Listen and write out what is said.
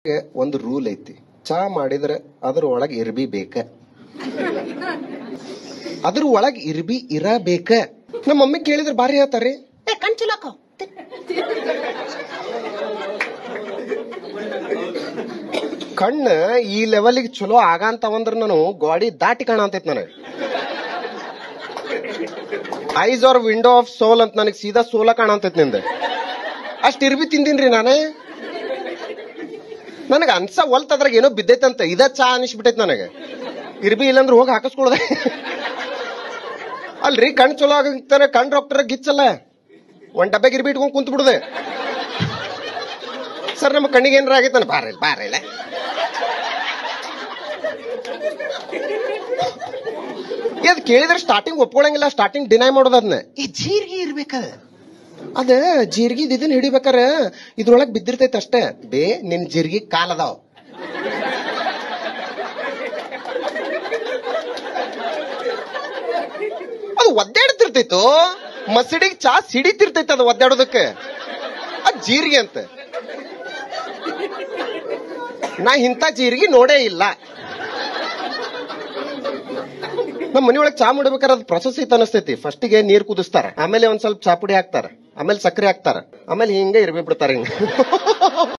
ಒಂದು ರೂಲ್ ಐತಿ ಚಾ ಮಾಡಿದ್ರೆ ಅದ್ರ ಒಳಗ್ ಇರ್ಬಿ ಬೇಕ ಅದ್ರ ಒಳಗ್ ಇರ್ಬಿ ಇರಬೇಕ ನಮ್ಮ ಮಮ್ಮಿ ಕೇಳಿದ್ರೆ ಬಾರಿ ಹೇಳ್ತಾರ್ರಿ ಏ ಕಣ್ ಚಲಾಕೋ ಕಣ್ಣ ಈ ಲೆವೆಲ್ಗೆ ಚಲೋ ಆಗಂತವಂದ್ರ ನಾನು ಗಾಡಿ ದಾಟಿ ಕಾಣಂತೈತ್ ನನಗೆ eyes are window of soul ಅಂತ ನನಗೆ ಸೀದಾ ಸೋಲ ಕಾಣಂತೈತ್ ನಿಂದ ಅಷ್ಟ್ ಇರ್ಬಿ ತಿಂದಿನ್ರಿ ನಾನೇ ನನಗ ಅನ್ಸ ಒಲ್ತ್ ಅದ್ರಾಗ ಏನೋ ಬಿದ್ದೈತಂತ ಇದ ಚಾ ಅನಿಸ್ಬಿಟ್ಟೈತ್ ನನಗೆ ಇರ್ಬಿ ಇಲ್ಲಂದ್ರ ಹೋಗಿ ಹಾಕಿಸ್ಕೊಳ್ದೆ ಅಲ್ರಿ ಕಣ್ ಚಲೋ ಆಗಂತಾನೆ ಕಣ್ ಡಾಕ್ಟರ್ ಗಿಚ್ಚಲ್ಲ ಒಂದ್ ಡಬ್ಬೆ ಇರ್ಬಿ ಇಟ್ಕೊಂಡ್ ಕುಂತ್ ಬಿಡುದೆ ಸರ್ ನಮ್ಮ ಕಣ್ಣಿಗೆ ಏನಾರ ಆಗೈತಾನ ಬಾರ ಬಾರ ಇಲ್ಲ ಅದ್ ಕೇಳಿದ್ರೆ ಸ್ಟಾರ್ಟಿಂಗ್ ಒಪ್ಕೊಳಂಗಿಲ್ಲ ಸ್ಟಾರ್ಟಿಂಗ್ ಡಿನೈ ಮಾಡೋದು ಅದನ್ನ ಈ ಜೀರಿಗೆ ಇರ್ಬೇಕದ ಅದ ಜೀರಿಗೆ ಇದನ್ನ ಹಿಡಿಬೇಕಾರ ಇದ್ರೊಳಗ್ ಬಿದ್ದಿರ್ತೈತೆ ಅಷ್ಟೇ ಬೇ ನಿನ್ ಜೀರಿಗೆ ಕಾಲದಾವ್ ಅದು ಒದ್ದಾಡ್ತಿರ್ತೈತೋ ಮಸಡಿಗೆ ಚಾ ಸಿಡಿತಿರ್ತೈತೆ ಅದು ಒದ್ದಾಡೋದಕ್ಕೆ ಅದ್ ಜೀರಿಗೆ ಅಂತ ನಾ ಇಂಥ ಜೀರಿಗೆ ನೋಡೇ ಇಲ್ಲ ನಮ್ಮ ಮನಿಯೊಳಗೆ ಚಾ ಮಾಡ್ಬೇಕಾದ್ರೆ ಅದು ಪ್ರೊಸೆಸ್ ಐತೆ ಅನಿಸ್ತೈತಿ ಫಸ್ಟಿಗೆ ನೀರ್ ಕುದಿಸ್ತಾರ ಆಮೇಲೆ ಒಂದ್ ಸ್ವಲ್ಪ ಚಾಪುಡಿ ಹಾಕ್ತಾರ ಆಮೇಲೆ ಸಕ್ಕರೆ ಹಾಕ್ತಾರ ಆಮೇಲೆ ಹಿಂಗೆ ಇರ್ಬಿ ಬಿಡ್ತಾರ ಹಿಂಗ